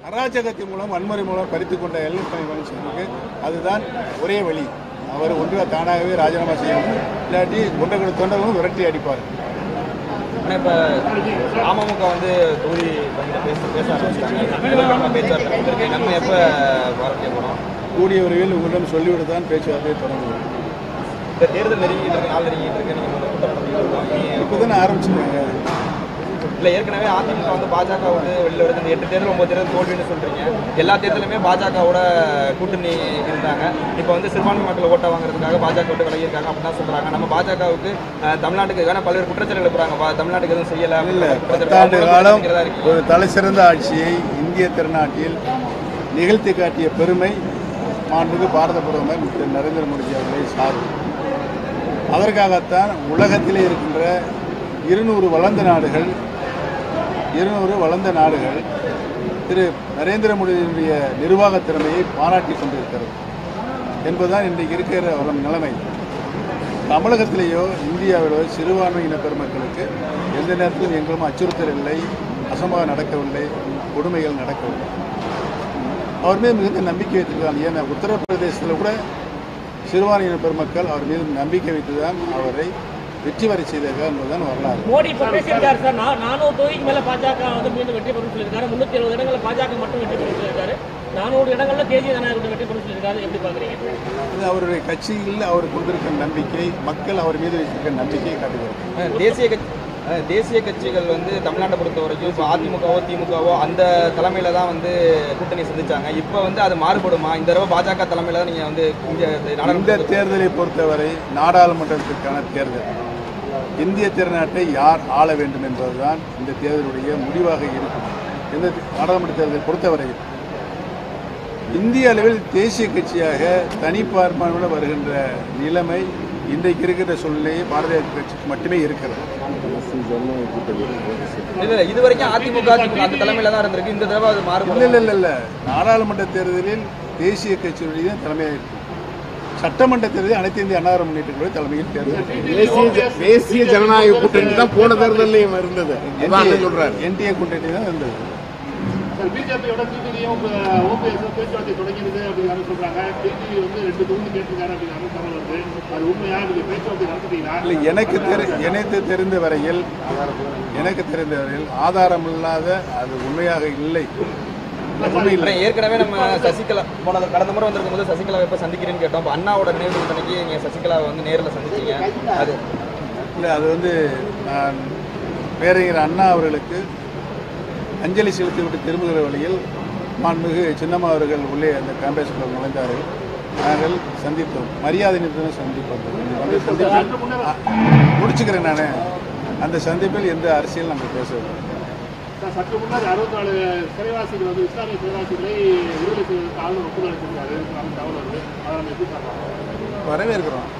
அராஜகத்தின் மூலம் வன்முறை மூலம் பறித்து கொண்ட எல்லை பழனிசாமிக்கு அதுதான் ஒரே வழி அவர் ஒன்று தானாகவே ராஜினாமா செய்யணும் இல்லாட்டி ஒன்றரை தொண்டர்களும் விரட்டி அடிப்பார் ஆனால் இப்போ அமமுக வந்து தொகுதி பங்கிட்டு பேச பேச ஆரம்பிச்சிட்டாங்க பேச்சுவார்த்தை வந்திருக்கு நம்ம எப்போ ஆரம்பிக்க போகிறோம் கூடிய விரைவில் உங்களிடம் சொல்லிவிட்டு தான் பேச்சுவார்த்தை தொடங்குவோம் இந்த தேர்தல் நெருங்கிட்டு இருக்கு நாள் நெருங்கிட்டு இருக்கு நீங்கள் கூட்டம் நடத்திட்டு இப்போ தானே ஆரம்பிச்சிருக்காங்க இல்லை ஏற்கனவே அதிமுக வந்து பாஜக வந்து வெளியில் வருது இந்த எட்டு தேர்தல் ஒன்பது தேர்தல் தோல்வின்னு சொல்றீங்க எல்லா தேர்தலுமே பாஜகவோட கூட்டணி இருந்தாங்க இப்போ வந்து சிறுபான்மை மக்கள் ஓட்ட வாங்குறதுக்காக பாஜக விட்டு விலகி இருக்காங்க அப்படின்னு தான் சொல்றாங்க நம்ம பாஜகவுக்கு அஹ், தமிழ்நாட்டுக்கு வேணா பல்வேறு குற்றச்சாட்டு எழுப்புறாங்க பா- தமிழ்நாட்டுக்கு எதுவும் செய்யல இல்லை குற்றச்சாட்டு பத்தாண்டு அவங்க காலம் குற்றச்சாட்டுகிறதா இருக்கு. ஒரு தலை சிறந்த ஆட்சியை இந்திய திருநாட்டில் நிகழ்த்தி காட்டிய பெருமை மாண்புக்கு பாரத பிரதமர் திரு நரேந்திர மோடிஜி அவர்களை சாரும் அதற்காகத்தான் உலகத்திலே இருக்கின்ற இருநூறு வளர்ந்த நாடுகள் இருநூறு வளர்ந்த நாடுகள் திரு நரேந்திர மோடியினுடைய நிர்வாக திறமையை பாராட்டி கொண்டிருக்கிறது என்பதுதான் இன்றைக்கு இருக்கிற ஒரு நிலைமை தமிழகத்திலேயோ இந்தியாவிலோ சிறுபான்மையின பெருமக்களுக்கு எந்த நேரத்திலும் எங்களும் அச்சுறுத்தல் இல்லை அசம்பாவிதம் நடக்கவில்லை கொடுமைகள் நடக்கவில்லை அவர் மீது மிகுந்த நம்பிக்கை வைத்திருக்காங்க ஏன்னா உத்தரப்பிரதேசத்தில் கூட சிறுபான்மையின பெருமக்கள் அவர் மீது நம்பிக்கை வைத்துதான் அவரை வெற்றி வரை செய்தார்கள் என்பதுதான் வரலாறு மோடி இப்ப பேசியிருக்காரு சார் நா- நானூறு தொகுதிக்கு மேல பாஜக வந்து மீண்டும் வெற்றி பெறும் சொல்லியிருக்காரு முன்னூத்தி எழுபது இடங்கள்ல பாஜக மட்டும் வெற்றி பெறும் சொல்லியிருக்காரு நானூறு இடங்கள்ல தேசிய ஜனநாயக வெற்றி பெறும் சொல்லியிருக்காரு எப்படி பாக்குறீங்க இது அவருடைய கட்சியில் அவர் கொண்டிருக்கிற நம்பிக்கை மக்கள் அவர் மீது வைத்திருக்கிற நம்பிக்கையை காட்டுகிறது அஹ், தேசிய கட்சி அஹ், தேசிய கட்சிகள் வந்து தமிழ்நாட்டை பொறுத்த வரைக்கும் இப்போ அதிமுகவோ திமுகவோ அந்த தலைமையில தான் வந்து கூட்டணி சந்திச்சாங்க இப்போ வந்து அது மாறுபடுமா இந்த தடவை பாஜக தலைமையில தான் நீங்க வந்து இந்திய இந்த நாடாளுமன்ற தேர்தலை பொறுத்தவரை நாடாளுமன்றத்திற்கான தேர்தல் இந்திய திருநாட்டை யார் ஆள வேண்டும் என்பதுதான் இந்த தேர்தலுடைய முடிவாக இருக்கும் இந்த நாடாளுமன்ற தேர்தலை பொறுத்தவரையில் இந்திய அளவில் தேசிய கட்சியாக தனிப்பார்ப்பானோடு வருகின்ற நிலைமை இன்றைக்கு இருக்கிற சூழ்நிலையை பாரதிய கட்சிக்கு மட்டுமே இருக்கிறது இல்ல இல்ல, இது வரைக்கும் அதிமுக திமுக அந்த தலைமையில தான் இருந்திருக்கு இந்த தடவை அது இல்லை மாறுபடும் இல்லை இல்லை இல்லை நாடாளுமன்ற தேர்தலில் தேசிய கட்சியுடைய தலைமையாக இருக்கும் சட்டமன்ற தேர்தலில் அனைத்து இந்திய அன்னார முன்னேற்ற தலைமையில் தேர்தல் தேசிய தேசிய ஜனநாயக கூட்டணி தான் போன தேர்தலையும் இருந்தது அதான் அண்ணன் சொல்றாரு என்டிஏ கூட்டணி தான் இருந்தது சார் பிஜேபியோட டிடிவியும் ஓபிஎஸ் பேச்சுவார்த்தை தொடங்கிடுது அப்படின்னு சொல்றாங்க டிடிவி வந்து ரெண்டு தொகுதி கேட்டிருக்காரு அப்படின்னு தகவல் வருது அது உண்மையா நீங்க பேச்சுவார்த்தை நடத்துட்டீங்களா இல்லை எனக்கு தெரி எனக்கு தெரிந்த வரையில் எனக்கு தெரிந்த வரையில் ஆதாரம் இல்லாத அது உண்மையாக இல்லை உண்மை இல்லை அப்புறம் ஏற்கனவே நம்ம சசிகலா போன கடந்த முறை வந்திருக்கும் போது சசிகலா எப்ப சந்திக்கிறேன்னு கேட்டோம் அப்ப அண்ணாவோட நினைவு அன்னைக்கு நீங்க சசிகலாவை வந்து நேர்ல சந்திச்சீங்க அது இல்லை அது வந்து நான் பேரறிஞர் அண்ணா அவர்களுக்கு அஞ்சலி செலுத்திவிட்டு திரும்புகிற வழியில் மாண்புமிகு சின்னம்மா அவர்கள் உள்ளே அந்த கேம்பஸ்குள்ள நுழைந்தார்கள் நாங்கள் சந்தித்தோம் மரியாதை நிமித்தம் சந்திப்போம் அந்த சந்திப்பில் அ, முடிச்சுக்கிறேன் நான் அந்த சந்திப்பில் எந்த அரசியல் நாங்கள் பேசவில்லை சார் சற்று முன்னாடி அறுபத்தி நாலு சிறைவாசிகள் வந்து இஸ்லாமிய சிறைவாசிகளை விடுதலை செய்வதற்கு ஆளுநர் ஒப்புதல் அளித்திருக்காரு அப்படின்னு தகவல் வருது அதை நம்ம எப்படி பார்க்கலாம் வரவேற்கிறோம்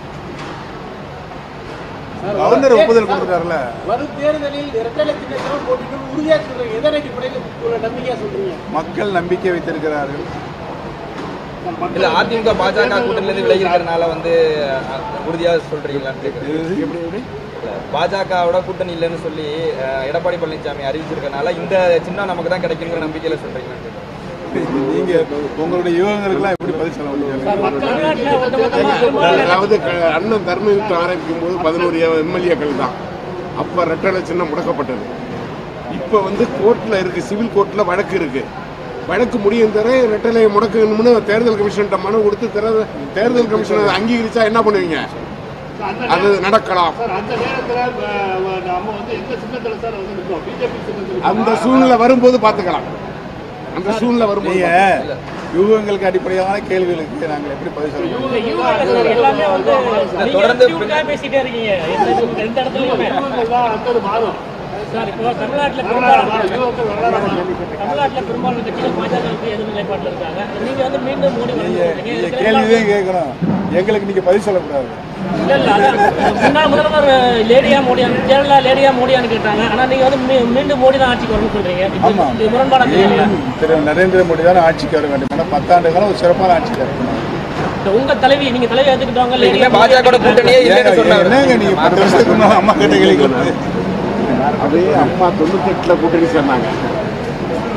கவர்னர் ஒப்புதல் கொடுத்துட்டாருல வரும் தேர்தலில் இரட்டை சின்னத்தில் போட்டிட்டு உறுதியா சொல்றீங்க எதன் அடிப்படையில் உள்ள நம்பிக்கையா சொல்றீங்க மக்கள் நம்பிக்கை வைத்திருக்கிறார்கள் இல்ல அதிமுக பாஜக கூட்டணியில இருந்து விலகி இருக்கிறனால வந்து அஹ், உறுதியா சொல்றீங்களான்னு கேக்குறேன் பாஜகவோட கூட்டணி இல்லைன்னு சொல்லி அஹ், எடப்பாடி பழனிசாமி அறிவிச்சிருக்கனால இந்த சின்னம் நமக்கு தான் கிடைக்குங்கிற நம்பிக்கையில சொல்றீங்களான்னு கேக்குறேன். நீங்க உங்களுடைய யுவங்களுக்கெல்லாம் எப்படி பதில் சொல்ல முடியும் தமிழ்நாட்டுல ஒட்டுமொத்தமா பெரும்பாலான அதாவது க- அண்ணன் தர்ம யுத்தம் ஆரம்பிக்கும் போது பதினோரு எம்எல்ஏக்கள் தான் அப்ப ரெட்டலை சின்னம் முடக்கப்பட்டது இப்ப வந்து கோர்ட்ல இருக்கு சிவில் கோர்ட்ல வழக்கு இருக்கு வழக்கு முடியும் தர ரெட்டலை முடக்கணும்னு தேர்தல் கமிஷன்கிட்ட மனு கொடுத்து தேர்தல் தேர்தல் கமிஷன் அதை அங்கீகரிச்சா என்ன பண்ணுவீங்க அது நடக்கலாம் சார் அந்த நேரத்தில் நம்ம வந்து எந்த சின்னத்தில் சார் வந்து நிற்கிறோம் பிஜேபி சின்னத்தில் அந்த சூழ்நிலை வரும்போது பார்த்துக்கலாம் அந்த சூழ்நிலை வரும்போது நீங்க பார்த்துக்கலாம். யூகங்களுக்கு அடிப்படையான கேள்விகளுக்கு நாங்கள் எப்படி பதில் சொல்ல முடியும் இந்த யூகா சார் எல்லாமே வந்து நீங்க தொடர்ந்து யூகா பேசிட்டே இருக்கீங்க எந்த இது- எந்த இடத்துலயுமே அடுத்தது மாறும் சார் இப்போ தமிழ்நாட்டுல வரலாறு மாறும் பெரும்பாலான யுவக்கள் வரலாறு மாறும் தமிழ்நாட்டுல பெரும்பாலான கட்சிகள் பாஜகவுக்கு எதிர் நிலைப்பாட்டில் இருக்காங்க நீங்க வந்து மீண்டும் மோடி வரணும்னு நீங்க சொல்றீங்க. நீங்க இதுக்கு கேள்விதான் கேட்கணும் எங்களுக்கு நீங்க பதில் சொல்லக்கூடாது இல்ல இல்ல அதான் முன்னாள் முதல்வர் லேடியா மோடியான்னு கேரளா லேடியா மோடியான்னு கேட்டாங்க ஆனா நீங்க வந்து மீ- மீண்டும் மோடி தான் ஆட்சிக்கு வரணும்னு சொல்றீங்க இது- ஆமா இது முரண்பாடா தெரியல மீண்டும் திரு நரேந்திர மோடி தான் ஆட்சிக்கு வர வேண்டும் ஏன்னா பத்தாண்டு காலம் ஒரு சிறப்பான ஆட்சிக்கு இருக்கணும் உங்க தலைவி நீங்க தலைவி எடுத்துக்கிட்டவங்க இனிமே லேடியா பாஜக கூட்டணியே இல்லைன்னு ஏங்க, சொன்னாங்க என்னங்க நீங்க பத்து வருஷத்துக்கு முன்னாடி அம்மா கிட்ட கேள்வி அதே அம்மா தொண்ணூத்தெட்டுல கூட்டணி சேர்ந்தாங்க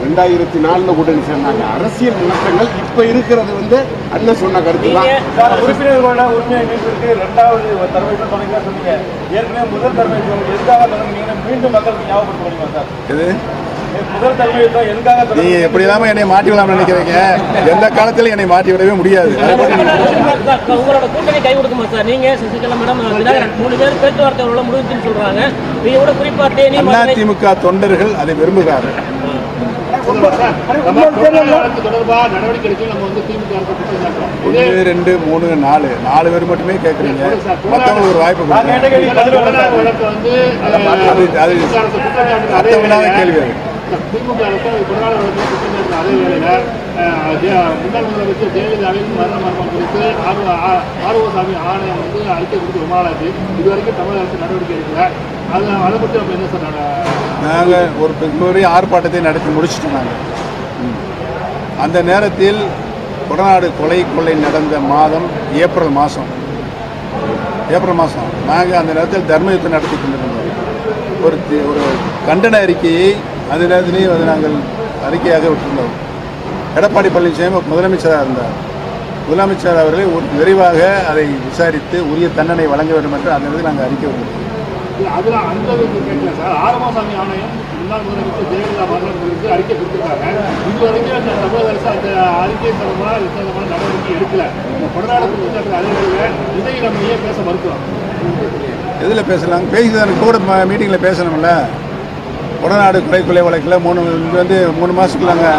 ரெண்டாயிரத்தி நாலுல கூட்டணி சேர்ந்தாங்க அரசியல் இணக்கங்கள் இப்ப இருக்கிறது வந்து அண்ணன் சொன்ன கருத்து தான் நீங்க சார் உறுப்பினர்களோட உரிமை மீட்பிற்கு இரண்டாவது தருவைக்கு தொடங்க சொன்னீங்க ஏற்கனவே முதல் தருவை எதுக்காக தொடங்குனீங்கன்னு மீண்டும் மக்களுக்கு ஞாபகப்படுத்த முடியுமா சார் இது முதல் தருவை தான் எதுக்காக நீங்க தொடங்குனீங்க? எப்படி இல்லாம என்னை மாட்டி விடலாம்னு நினைக்கிறீங்க எந்த காலத்திலும் என்னை மாட்டி விடவே முடியாது அதை பத்தி நீங்க சார், உங்களோட கூட்டணி கை கொடுக்குமா சார் நீங்க சசிகலா மேடம் விநாயகர் மூணு பேர் பேச்சுவார்த்தை உள்ள முடிஞ்சுன்னு சொல்றாங்க நீங்க கூட குறிப்பா தேனி மதுரை அதிமுக தொண்டர்கள் அதை விரும்புகிறார்கள் நம்ம தொழிலாளர் வழக்கு தொடர்பா நடவடிக்கை எடுக்க நம்ம வந்து திமுக அரசு குற்றம் சாட்டுறோம். இதே ஒன்று ரெண்டு மூணு நாலு நாலு பேர் மட்டுமே கேட்குறீங்க மற்றவங்களுக்கு ஒரு வாய்ப்பு நான் கேட்ட கொடுங்க கேள்வி பதில் வரல தொழிலாளர் சார். வழக்கு வந்து அது அது திமுக அரசு குற்றம் சாட்டுற அதே அர்த்தமில்லாத வேளையில கேள்வி அது திமுக அரசு தொழிலாளர் வழக்கு குற்றம் சாட்டுற அதே வேளையில அஹ், ஜெ- முன்னாள் முதலமைச்சர் ஜெயலலிதாவின் மரண மரணம் குறித்து ஆர்வ- ஆ- ஆர்வசாமி ஆணையம் வந்து அறிக்கை கொடுத்து ரொம்ப நாள் ஆச்சு இது வரைக்கும் தமிழக அரசு நடவடிக்கை எடுக்கல அது அதை பற்றி நம்ம என்ன சார் நட- நாங்கள் ஒரு பெரிய ஆர்ப்பாட்டத்தை நடத்தி முடிச்சிட்டோம் நாங்கள் ம். அந்த நேரத்தில் கொடநாடு கொலை கொள்ளை நடந்த மாதம் ஏப்ரல் மாதம் ஏப்ரல் மாதம் நாங்கள் அந்த நேரத்தில் தர்ம யுத்தம் நடத்தி கொண்டிருந்தோம் ஒரு தி- ஒரு கண்டன அறிக்கையை அந்த நேரத்திலேயே வந்து நாங்கள் அறிக்கையாக விட்டிருந்தோம் எடப்பாடி பழனிசாமி முதலமைச்சராக இருந்தார் முதலமைச்சர் அவர்களே ஒரு விரைவாக அதை விசாரித்து உரிய தண்டனை வழங்க வேண்டும் என்று அந்த நேரத்தில் நாங்கள் அறிக்கை விட்டோம் இல்ல, அதுல அந்த இதுக்கு கேட்கல சார் ஆறுமாசாமி ஆணையம் முன்னாள் முதலமைச்சர் ஜெயலலிதா மரணம் குறித்து அறிக்கை கொடுத்திருக்காங்க இது வரைக்கும் அந்த தமிழக அரசு அந்த அறிக்கை சம்பந்தமான விசாரமான நடவடிக்கை எடுக்கல இந்த கொடநாடு குற்றச்சாட்டு அதிகாரிகளை இதை நம்ம ஏன் பேச மறுக்கிறோம் எதில் பேசலாம் பேசி தான் கூட மீட்டிங்கில் பேசணும்ல உடநாடு கொலை கொலை வழக்கில் மூணு இது வந்து மூணு மாதத்துக்கு நாங்கள்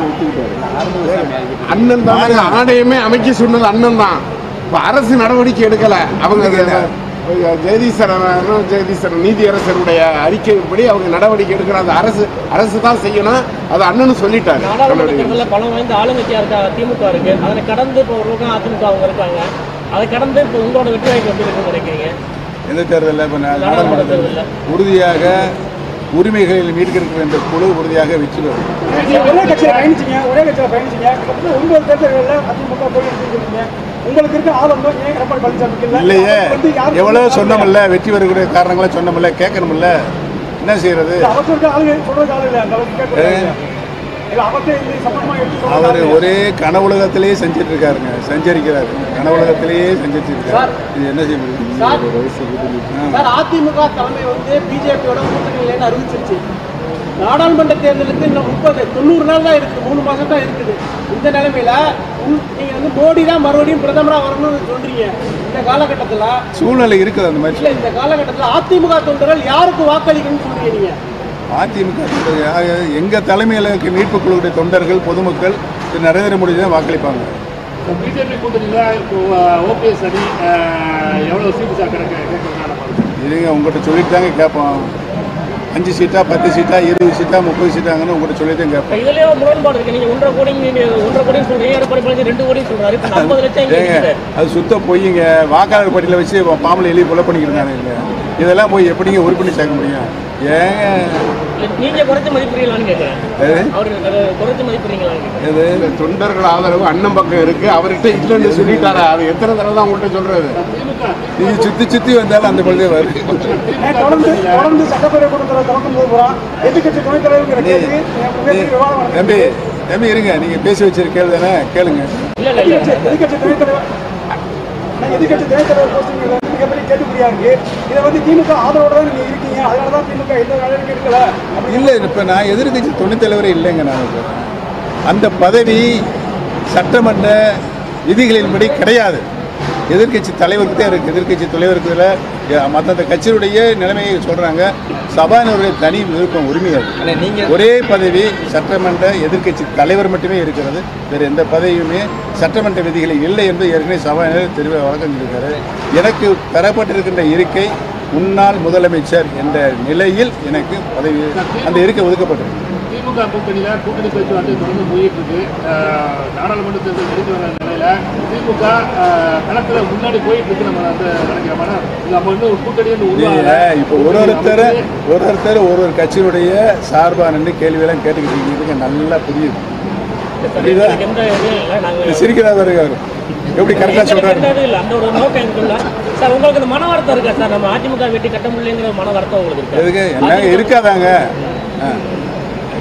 அண்ணன் தான் ஆணையமே அமைக்க சொன்னது அண்ணன் தான் இப்ப அரசு நடவடிக்கை எடுக்கல அவங்க ஜெகதீசரன் ஜெகதீசரன் நீதியரசருடைய அறிக்கைப்படி அவங்க நடவடிக்கை எடுக்கிறாங்க அரசு அரசு தான் செய்யணும் அது அண்ணனும் சொல்லிட்டாரு நாடாளுமன்ற தேர்தலில் பலம் வாய்ந்த ஆளுங்கட்சியா இருக்கா திமுக இருக்கு அதனை கடந்து இப்போ ஒரு பக்கம் அதிமுக அவங்க இருக்காங்க அதை கடந்து இப்போ உங்களோட வெற்றி வாய்ப்பு எப்படி இருக்குன்னு நினைக்கிறீங்க எந்த தேர்தலில் இப்போ நாடாளுமன்ற தேர்தலில் உறுதியாக உரிமைகளில் மீட்கிறது என்ற குழு உறுதியாக வெற்றி பெறும் நீங்க ஒரே கட்சியில பயணிச்சீங்க ஒரே கட்சியில பயணிச்சீங்க கிட்டத்தட்ட ஒன்பது தேர்தல்களில் அதிமுக போய் எடுத்துருக்கீங்க உங்களுக்கு இருக்க ஆதங்கம் ஏன் எடப்பாடி பழனிசாமிக்கு இல்ல இல்லையே அது வந்து யாருக்கு எவ்வளோ வந்து சொன்னோம்ல வெற்றி பெறக்கூடிய காரணங்களை சொன்னோம்ல கேட்கணும்ல என்ன செய்யறது இல்ல, அவசரத்துக்கு ஆளுங்க சொல்றதுக்கு ஆளு இல்லை அந்த அளவுக்கு கேட்க இல்ல அவர்கிட்ட இந்த சம்பந்தமா எடுத்து அவர் சொல்றாங்க ஒரே கனவுலகத்திலேயே செஞ்சுட்டு இருக்காருங்க சஞ்சரிக்கிறாரு கனவுலகத்திலேயே செஞ்சுட்டு இருக்காரு இது என்ன செய்ய முடியும் ஆ. சார் அதிமுக தலைமை வந்து பிஜேபியோட கூட்டணி இல்லைன்னு அறிவிச்சிருச்சு நாடாளுமன்ற தேர்தலுக்கு இன்னும் முப்பது தொண்ணூறு நாள் தான் இருக்குது மூணு மாசம் தான் இருக்குது இந்த நிலைமையில உள்- நீங்க வந்து மோடி தான் மறுபடியும் பிரதமரா வரணும்னு சொல்றீங்க இந்த காலகட்டத்துல சூழ்நிலை இருக்குது அந்த மாதிரி இல்ல இந்த காலகட்டத்துல அதிமுக தொண்டர்கள் யாருக்கு வாக்களிக்கணும்னு சொல்றீங்க நீங்க அதிமுக தொண்டர்கள் யாரு? எங்க தலைமையில் இருக்க மீட்பு குழுவுடைய தொண்டர்கள் பொதுமக்கள் திரு நரேந்திர மோடி தான் வாக்களிப்பாங்க பிஜேபி கூட்டணியில இப்போ ஓபிஎஸ் அணி அஹ், எவ்வளவு சீட்டு சாக்கிற கேட்கறதுனால இதுங்க உங்கள்கிட்ட சொல்லிட்டு தாங்க கேட்போம் அஞ்சு சீட்டா பத்து சீட்டா இருபது சீட்டா முப்பது சீட்டாங்கன்னு உங்கள்கிட்ட சொல்லி தான் கேட்போம் இதுலயே ஒரு முரண்பாடு இருக்கு நீங்க ஒன்றரை கோடி நீங்க ஒன்றரை கோடி சொல்றீங்க எடப்பாடி பழனிசாமி ரெண்டு கோடி சொல்றாரு இப்போ ஐம்பது லட்சம் இங்க ஏங்க இருக்குது அது சுத்த பொய்யுங்க வாக்காளர் பட்டியலை வச்சு பாம்பளை எழுதி கொலை பண்ணிக்கிறாங்க இல்லை இதெல்லாம் போய் எப்படிங்க உறுப்பினர் சேர்க்க முடியும் ஏங்க நீங்க குறைச்சு மதிப்பிடுறீங்களான்னு கேட்கறேன் எது? அவர் அதை குறைச்சு மதிப்பிடுறீங்களான்னு கேட்கறேன் எது இந்த தொண்டர்கள் ஆதரவு அண்ணன் பக்கம் இருக்கு அவர்கிட்ட இல்லைன்னு சொல்லிட்டாரா அது எத்தனை தடவை தான் உங்கள்கிட்ட சொல்றது நீங்க சுத்தி சுத்தி வந்தாலும் அந்த பொழுதே வரும் ஏன் தொடர்ந்து தொடர்ந்து சட்டப்பேரவை கூட்டத்தில் திறக்கும் போது போறான் எதிர்கட்சி துணைத் தலைவருங்கிற நீ- கேள்வி நீ- மிகப்பெரிய விவாதம் நடக்குது. தம்பி தம்பி இருங்க நீங்க பேசி வச்சிருக்க கேள்வி தானே கேளுங்க இல்ல இல்ல இல்ல எதிர்க்கட்சி எதிர்க்கட்சி துணைத் தலைவர் நான் எதிர்க்கட்சி துணைத் தலைவர் போஸ்டிங் வந்து மிகப்பெரிய கேள்விக்குறியா இருக்கு இதை வந்து திமுக ஆதரவோட தான் நீங்க இருக்கீங்க அதனால தான் திமுக எந்த நடவடிக்கை எடுக்கல அப்படி இல்லை இப்போ நான் எதிர்கட்சி துணைத் தலைவரே இல்லைங்க நான் இப்போ. அந்த பதவி சட்டமன்ற விதிகளின்படி கிடையாது எதிர்க்கட்சி தலைவருக்கு தான் இருக்குது எதிர்க்கட்சி தலைவருக்கு இல்லை மற்ற கட்சியுடைய நிலைமையை சொல்கிறாங்க சபாநாயகருடைய தனி விருப்பம் உரிமை அது அண்ணே, நீங்க ஒரே பதவி சட்டமன்ற எதிர்க்கட்சி தலைவர் மட்டுமே இருக்கிறது வேறு எந்த பதவியுமே சட்டமன்ற விதிகளில் இல்லை என்று ஏற்கனவே சபாநாயகர் தெரிவ வழக்கம் இருக்காரு எனக்கு பெறப்பட்டிருக்கின்ற இருக்கை முன்னாள் முதலமைச்சர் என்ற நிலையில் எனக்கு பதவி அந்த இருக்கை ஒதுக்கப்பட்டிருக்கு திமுக கூட்டணியில கூட்டணி பேச்சுவார்த்தை தொடர்ந்து போயிட்டு இருக்கு அஹ், நாடாளுமன்ற தேர்தல் நெருங்கி வர நிலையில திமுக அஹ், களத்துல முன்னாடி போயிட்டு இருக்கு நம்ம அந்த நினைக்கிறோம் ஆனா நம்ம வந்து ஒரு கூட்டணி வந்து நீங்க உருவாகல. இப்போ ஒரு ஒருத்தர் ஒரு ஒருத்தர் ஒரு ஒரு கட்சியினுடைய சார்பாக நின்று கேள்வியெல்லாம் கேட்டுக்கிட்டு இருக்கீங்க நல்லா புரியுது புரியுதா எனக்கு எந்த இதுவும் இல்லை நாங்க சிரிக்கிறா பாருங்க அவரு எப்படி கரெக்டாக எங்களுக்கு சொல்றாரு எந்த இதுவும் இல்லை அந்த ஒரு நோக்கம் எனக்கு இல்லை சார் உங்களுக்கு இந்த மன வருத்தம் இருக்கா சார் நம்ம அதிமுக வெட்டி கட்ட முடியலைங்கிற மன வருத்தம் உங்களுக்கு இருக்கு எதுக்கு என்ன இருக்காதாங்க ஆ.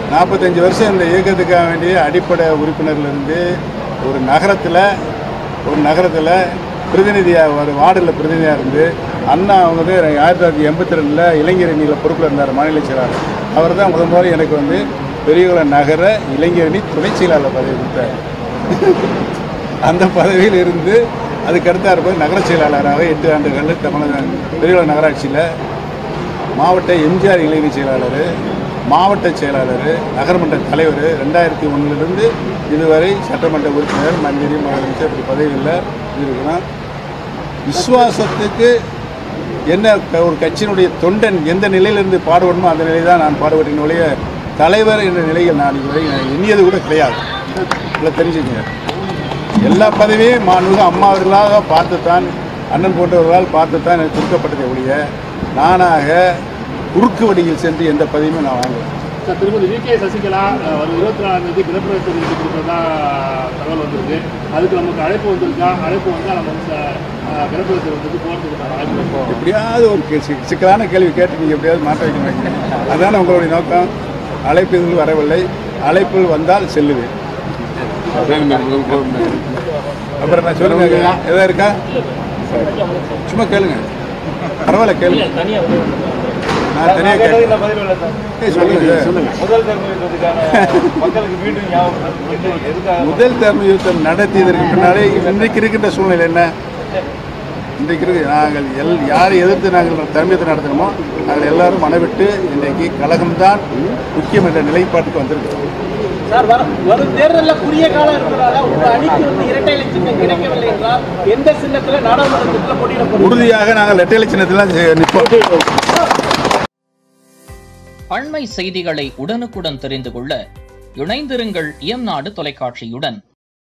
நாற்பத்தஞ்சு வருஷம் இந்த இயக்கத்துக்காக வேண்டிய அடிப்படை உறுப்பினர்லேருந்து ஒரு நகரத்தில் ஒரு நகரத்தில் பிரதிநிதியாக ஒரு வார்டில் பிரதிநிதியாக இருந்து அண்ணா அவங்க வந்து ஆயிரத்தி தொள்ளாயிரத்தி எண்பத்தி ரெண்டில் இளைஞர் அணியில் பொறுப்பில் இருந்தார் மாநில செயலாளர் அவர் தான் முதல் முதல்ல எனக்கு வந்து பெரியகுளம் நகர இளைஞரணி துணை செயலாளர் பதவி கொடுத்தார் அந்த பதவியில் இருந்து அதுக்கடுத்த இருப்பது நகர செயலாளராக எட்டு ஆண்டுகள் தமிழக பெரியகுளம் நகராட்சியில் மாவட்ட எம்ஜிஆர் இளைஞர் செயலாளர் மாவட்ட செயலாளர் நகர்மன்ற தலைவர் ரெண்டாயிரத்தி ஒன்றிலிருந்து இதுவரை சட்டமன்ற உறுப்பினர் மந்திரி முதலமைச்சர் இப்படி பதவியில் இருக்கிறோம் விசுவாசத்துக்கு என்ன க- ஒரு கட்சியினுடைய தொண்டன் எந்த நிலையிலிருந்து பாடுபடணுமோ அந்த நிலை தான் நான் பாடுபட்டேன் ஒழிய தலைவர் என்ற நிலையில் நான் இதுவரை நான் எண்ணியது கூட கிடையாது இல்லை தெரிஞ்சுக்கங்க எல்லா பதவியும் மாண்புமிகு அம்மா அவர்களாக பார்த்துத்தான் அண்ணன் போன்றவர்களால் பார்த்துத்தான் எனக்கு கொடுக்கப்பட்டதை ஒழிய நானாக குறுக்கு வழியில் சென்று எந்த பதவியுமே நான் வாங்குவேன் சார் திருமதி வி கே சசிகலா அஹ், வரும் இருபத்தி நாலாம் தேதி கிரகப்பிரவேச நிகழ்ச்சி கொடுக்குறதா தகவல் வந்திருக்கு அதுக்கு நமக்கு அழைப்பு வந்திருக்கா அழைப்பு வந்தால் நம்ம வந்து ச- அஹ், கிரகப்பிரவேச நிகழ்ச்சிக்கு போகிறதுக்கு வாய்ப்பு இருக்கும் எப்படியாவது ஒரு கே- சி- சிக்கலான கேள்வி கேட்டு நீங்கள் எப்படியாவது மாற்ற வைக்க மாட்டீங்க அதான உங்களுடைய நோக்கம் அழைப்பு எதுவும் வரவில்லை அழைப்பில் வந்தால் செல்லுவேன் அப்புறம் நான் சொல்லுங்க எதாவது இருக்கா சும்மா கேளுங்க பரவாயில்ல கேளுங்க தனியாக வந்து நான் தனியாக கேட்க ஏய், சொல்லுங்க சொல்லுங்க முதல் தர்மத்துக்கான மக்களுக்கு மீண்டும் ஞாபகம் எதுக்காக முதல் தர்ம யுத்தம் நடத்தியதற்கு பின்னாலே இன்றைக்கு இருக்கின்ற சூழ்நிலை என்ன இன்றைக்கு இருக்கு நாங்கள் எல் யாரை எதிர்த்து நாங்கள் தர்மியத்தை நடத்தினோமோ நாங்கள் எல்லாரும் மனவிட்டு இன்றைக்கு கழகம்தான் முக்கியம் என்ற நிலைப்பாட்டுக்கு வந்திருக்கிறோம் சார் வரும் வரும் தேர்தலில் குறுகிய காலம் இருக்கிறதால உங்க அணிக்கு வந்து இரட்டை இலை சின்னம் கிடைக்கவில்லை என்றால் எந்த சின்னத்தில் நாடாளுமன்றத்தில் போட்டியிட போறீங்க உறுதியாக நாங்கள் ரெட்டை சின்னத்தில் நிற்போம் அண்மை செய்திகளை உடனுக்குடன் தெரிந்து கொள்ள இணைந்திருங்கள் இயம்நாடு தொலைக்காட்சியுடன்